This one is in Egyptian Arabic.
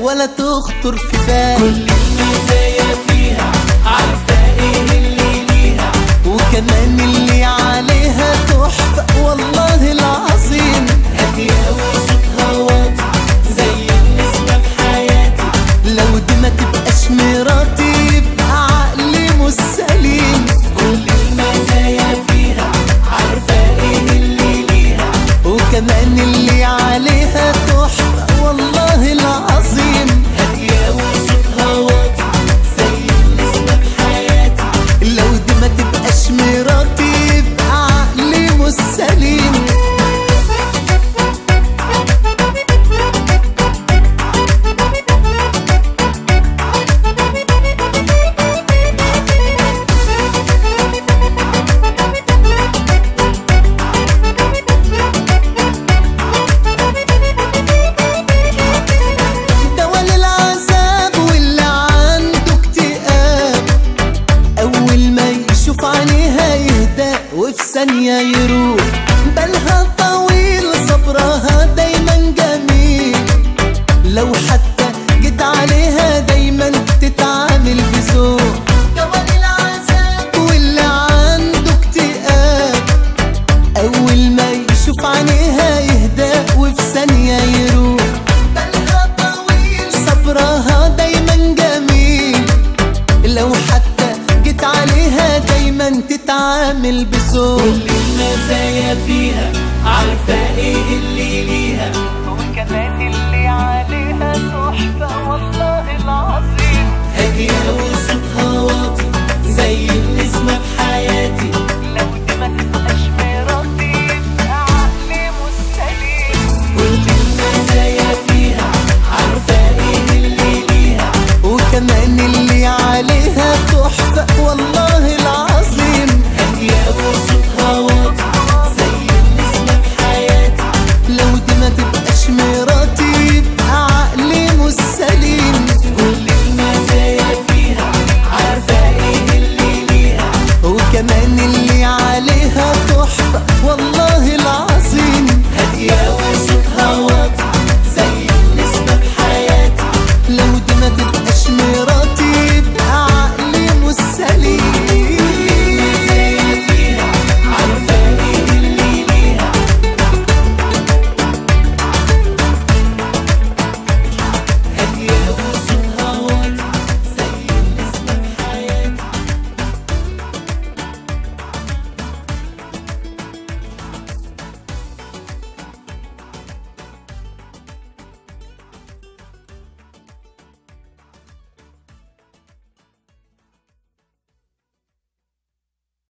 ولا تخطر في بال كل المزايا فيها عارفة ايه اللي ليها وكمان اللي عليها تحفة والله العظيم هادية وصوتها واطي زي النسمة في حياتي لو دي ما تبقاش مراتي يبقى عقلي مش سليم كل المزايا فيها عارفة ايه اللي ليها وكمان اللي عليها تحفة والله العظيم هادية وصوتها واطي زي النسمة في حياتي لو دي ما تبقاش مراتي يبقى عقلي مش سليم دوا للعذاب واللي عنده اكتئاب أول ما يشوف عينيها يهدى وفي ثانية يروح بالها طويل صبرها دايما جميل لو حتى